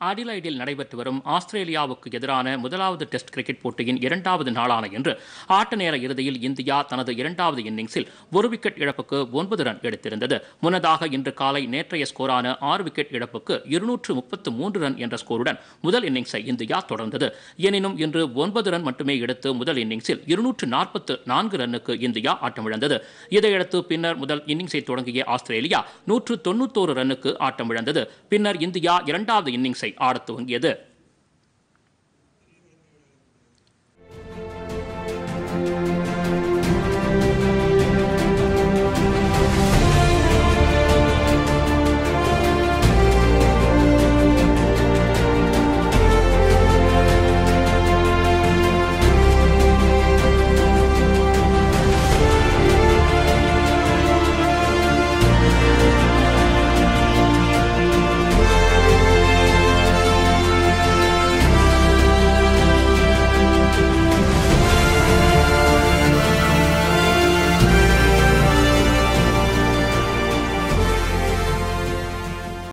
அடிலைடில் நடைபெற்று வரும் ஆஸ்திரேலியாவுக்கு எதிரான முதலாவது டெஸ்ட் கிரிக்கெட் போட்டியின் இரண்டாவது நாளான இன்று ஆட்ட நேர இறுதியில் இந்தியா தனது இரண்டாவது இன்னிங்ஸில் ஒரு விக்கெட் இழப்புக்கு ஒன்பது ரன் எடுத்திருந்தது முன்னதாக இன்று காலை நேற்றைய ஸ்கோரான ஆறு விக்கெட் இழப்புக்கு இருநூற்று முப்பத்து மூன்று ரன் என்ற ஸ்கோருடன் முதல் இன்னிங்ஸை இந்தியா தொடர்ந்தது எனினும் இன்று ஒன்பது ரன் மட்டுமே எடுத்து முதல் இன்னிங்ஸில் இருநூற்று நாற்பத்து நான்கு ரன்னுக்கு இந்தியா ஆட்டமிழந்தது இதையடுத்து பின்னர் முதல் இன்னிங்ஸை தொடங்கிய ஆஸ்திரேலியா நூற்று தொண்ணூத்தோரு ரன்னுக்கு ஆட்டமிழந்தது பின்னர் இந்தியா இரண்டாவது இன்னிங்ஸை ஆடத் துவங்கியது